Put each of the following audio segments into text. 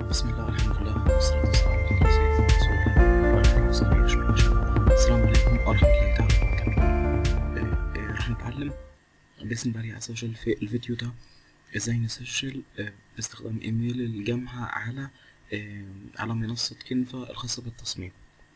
بسم الله والحمد لله والصلاة والسلام على سيدنا رسول الله وعلى آله وصحبه أجمعين السلام عليكم ورحمة الله تعالى وبركاته آه، آه، راح نتعلم باسم باري عز وجل في الفيديو ده ازاي نسجل آه، باستخدام ايميل الجامعة على آه، على منصة كينفا الخاصة بالتصميم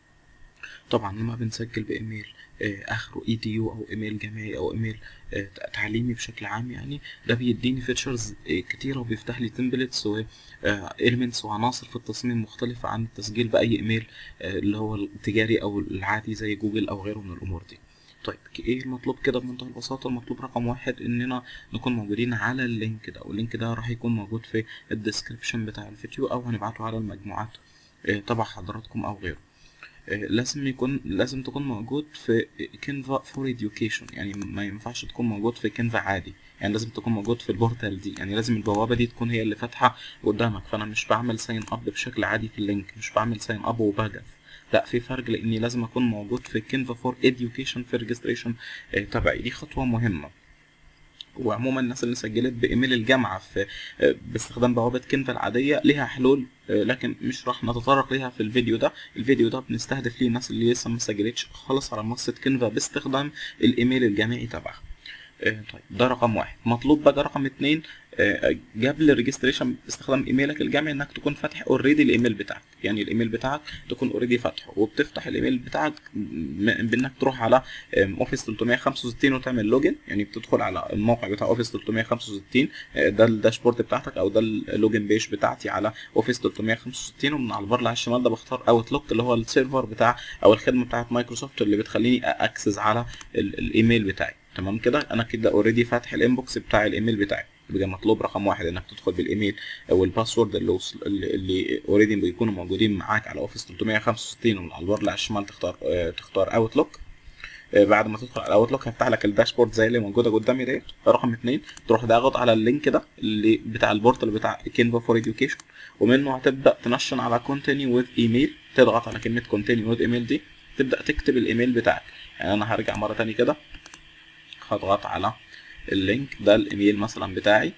طبعا لما بنسجل بايميل آه، اخره اي دي يو او ايميل جامعي او ايميل آه، تعليمي بشكل عام يعني ده بيديني فيتشرز كتيرة وبيفتح لي تمبلتس و elements وعناصر في التصميم مختلفة عن التسجيل بأي ايميل آه، اللي هو التجاري او العادي زي جوجل او غيره من الامور دي طيب ايه المطلوب كده بمنتهى البساطة المطلوب رقم واحد اننا نكون موجودين على اللينك ده واللينك ده راح يكون موجود في الديسكريبشن بتاع الفيديو او هنبعته على المجموعات آه، تبع حضراتكم او غيره آه، لازم يكون لازم تكون موجود في كينفا فور education يعني ما ينفعش تكون موجود في كينفا عادي يعني لازم تكون موجود في البورتال دي يعني لازم البوابة دي تكون هي اللي فاتحة قدامك فأنا مش بعمل ساين أب بشكل عادي في اللينك مش بعمل ساين أب وبجف لا في فرق لاني لازم اكون موجود في كينفا فور education في ريجستريشن تبعي دي خطوه مهمه وعموما الناس اللي سجلت بايميل الجامعه في آه، باستخدام بوابه كينفا العاديه ليها حلول آه، لكن مش راح نتطرق ليها في الفيديو ده الفيديو ده بنستهدف ليه الناس اللي لسه ما سجلتش خالص على منصه كينفا باستخدام الايميل الجامعي تبعها آه، طيب ده رقم واحد مطلوب بقى رقم اتنين آه، قبل الريجستريشن باستخدام ايميلك الجامعي انك تكون فاتح اوريدي الايميل بتاعك يعني الايميل بتاعك تكون اوريدي فاتحه وبتفتح الايميل بتاعك م- بانك تروح على اوفيس 365 وتعمل لوجن يعني بتدخل على الموقع بتاع اوفيس 365 آه، ده الداشبورد بتاعتك او ده اللوجن بيج بتاعتي على اوفيس 365 ومن على البار اللي على الشمال ده بختار اوتلوك اللي هو السيرفر بتاع او الخدمه بتاعت مايكروسوفت اللي بتخليني اكسس على ال- الايميل بتاعي تمام كده انا كده اوريدي فاتح الانبوكس بتاع الايميل بتاعي يبقى مطلوب رقم واحد انك تدخل بالايميل او الباسورد اللي وصل اللي اوريدي بيكونوا موجودين معاك على اوفيس 365 ومن على البار اللي على الشمال تختار آه، تختار اوتلوك بعد ما تدخل على اوتلوك هيفتح لك الداشبورد زي اللي موجوده قدامي ديت رقم اتنين تروح ضاغط على اللينك ده اللي بتاع البورتال بتاع كينفا فور اديوكيشن ومنه هتبدا تنشن على كونتينيو وذ ايميل تضغط على كلمه كونتينيو وذ ايميل دي تبدا تكتب الايميل بتاعك يعني انا هرجع مره تاني كده هضغط على اللينك ده الايميل مثلا بتاعي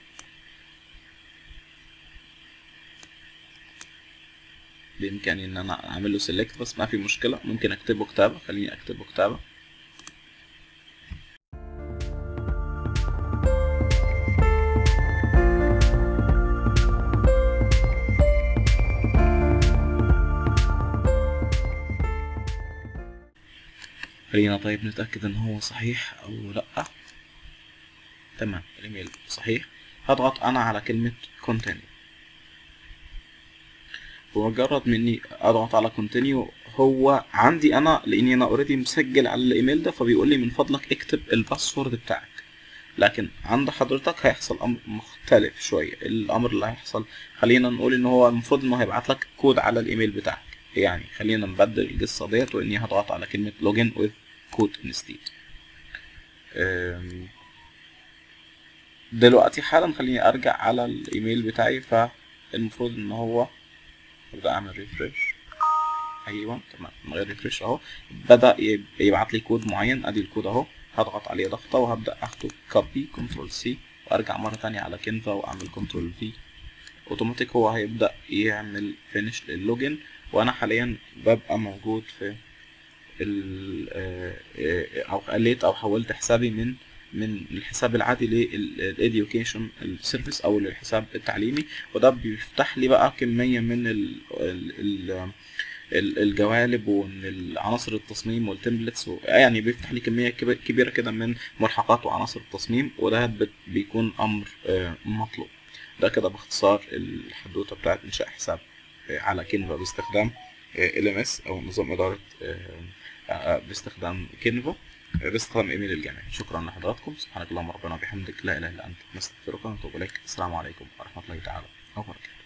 بامكاني ان انا اعمل له سيلكت بس ما في مشكله ممكن اكتبه كتابه خليني اكتبه كتابه خلينا طيب نتأكد ان هو صحيح او لا تمام الايميل صحيح هضغط انا على كلمة continue بمجرد مني اضغط على continue هو عندي انا لاني انا اوريدي مسجل على الايميل ده فبيقول لي من فضلك اكتب الباسورد بتاعك لكن عند حضرتك هيحصل امر مختلف شويه الامر اللي هيحصل خلينا نقول ان هو المفروض انه هيبعت لك كود على الايميل بتاعك يعني خلينا نبدل القصه ديت واني هضغط على كلمه لوجن with كود انستيد دلوقتي حالا خليني ارجع على الايميل بتاعي فالمفروض ان هو ابدا اعمل ريفرش ايوه تمام من غير ريفرش اهو بدا يب- يبعت لي كود معين ادي الكود اهو هضغط عليه ضغطه وهبدا اخده كوبي كنترول سي وارجع مره تانية على كينفا واعمل كنترول في اوتوماتيك هو هيبدا يعمل فينش للوجن وانا حاليا ببقى موجود في ال آه، آه، او خليت او حولت حسابي من من الحساب العادي للإديوكيشن السيرفيس او للحساب التعليمي وده بيفتح لي بقى كميه من ال ال ال ال- الجوانب ومن عناصر التصميم والتمبلتس و... يعني بيفتح لي كميه كب- كبيره كده من ملحقات وعناصر التصميم وده بت- بيكون امر آه، مطلوب ده كده باختصار الحدوته بتاعت انشاء حساب آه، على كينفا باستخدام ال ام اس او نظام اداره آه، آه، باستخدام كينفا آه، باستخدام ايميل الجامعي شكرا لحضراتكم سبحانك اللهم ربنا وبحمدك لا اله الا انت نستغفرك ونتوب اليك السلام عليكم ورحمه الله تعالى وبركاته